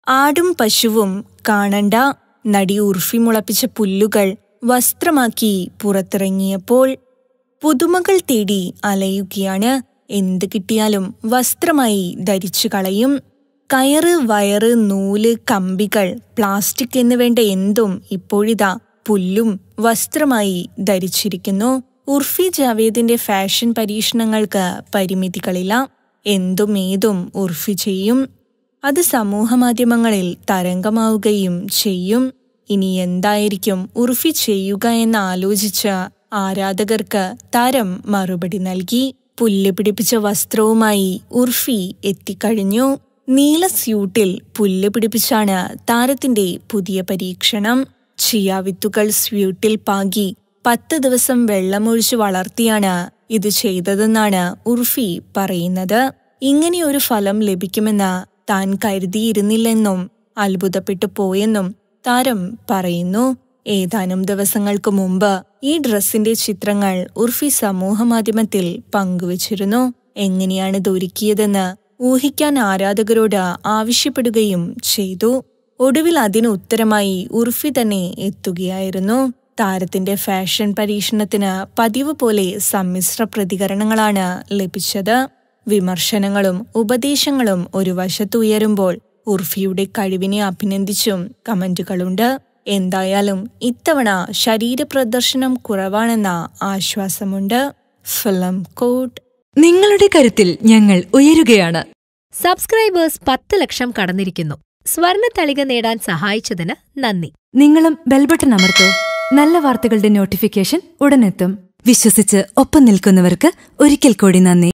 ആടും പശുവും കാണണ്ട നടി ഉർഫി മുളപ്പിച്ച പുല്ലുകൾ വസ്ത്രമാക്കി പുറത്തിറങ്ങിയപ്പോൾ പുതുമകൾ തേടി അലയുകയാണ് എന്ത് കിട്ടിയാലും വസ്ത്രമായി ധരിച്ചു കളയും കയറ് വയറ് നൂല് കമ്പികൾ പ്ലാസ്റ്റിക് എന്നുവേണ്ട എന്തും ഇപ്പോഴിതാ പുല്ലും വസ്ത്രമായി ധരിച്ചിരിക്കുന്നു ഉർഫി ജാവേദിന്റെ ഫാഷൻ പരീക്ഷണങ്ങൾക്ക് പരിമിതികളില്ല എന്തും ഏതും ഉർഫി ചെയ്യും അത് സമൂഹമാധ്യമങ്ങളിൽ തരംഗമാവുകയും ചെയ്യും ഇനി എന്തായിരിക്കും ഉർഫി ചെയ്യുക എന്ന് ആലോചിച്ച ആരാധകർക്ക് താരം മറുപടി നൽകി പുല്ല് പിടിപ്പിച്ച വസ്ത്രവുമായി ഉർഫി എത്തിക്കഴിഞ്ഞു നീല സ്യൂട്ടിൽ പുല്ല് പിടിപ്പിച്ചാണ് താരത്തിന്റെ പുതിയ പരീക്ഷണം ചിയാവിത്തുകൾ സ്യൂട്ടിൽ പാകി പത്ത് ദിവസം വെള്ളമൊഴിച്ചു വളർത്തിയാണ് ഇത് ചെയ്തതെന്നാണ് ഉർഫി പറയുന്നത് ഇങ്ങനെയൊരു ഫലം ലഭിക്കുമെന്ന് താൻ കരുതിയിരുന്നില്ലെന്നും അത്ഭുതപ്പെട്ടു പോയെന്നും താരം പറയുന്നു ഏതാനും ദിവസങ്ങൾക്ക് മുമ്പ് ഈ ഡ്രസ്സിന്റെ ചിത്രങ്ങൾ ഉർഫി സമൂഹമാധ്യമത്തിൽ പങ്കുവച്ചിരുന്നു എങ്ങനെയാണ് ഇത് ഒരുക്കിയതെന്ന് ഊഹിക്കാൻ ആരാധകരോട് ആവശ്യപ്പെടുകയും ചെയ്തു ഒടുവിൽ അതിന് ഉത്തരമായി ഉർഫി തന്നെ എത്തുകയായിരുന്നു താരത്തിന്റെ ഫാഷൻ പരീക്ഷണത്തിന് പതിവ് പോലെ സമ്മിശ്ര പ്രതികരണങ്ങളാണ് ലഭിച്ചത് വിമർശനങ്ങളും ഉപദേശങ്ങളും ഒരു വശത്തുയരുമ്പോൾ ഉർഫിയുടെ കഴിവിനെ അഭിനന്ദിച്ചും കമന്റുകളുണ്ട് എന്തായാലും ഇത്തവണ ശരീരപ്രദർശനം കുറവാണെന്ന ആശ്വാസമുണ്ട് ഫിലം കോട്ട് നിങ്ങളുടെ കരുത്തിൽ ഞങ്ങൾ ഉയരുകയാണ് സബ്സ്ക്രൈബേഴ്സ് പത്ത് ലക്ഷം കടന്നിരിക്കുന്നു സ്വർണ തളിക നേടാൻ സഹായിച്ചതിന് നന്ദി നിങ്ങളും ബെൽബട്ടൺ അമർത്തോ നല്ല വാർത്തകളുടെ നോട്ടിഫിക്കേഷൻ ഉടനെത്തും വിശ്വസിച്ച് ഒപ്പം നിൽക്കുന്നവർക്ക് ഒരിക്കൽ കൂടി നന്ദി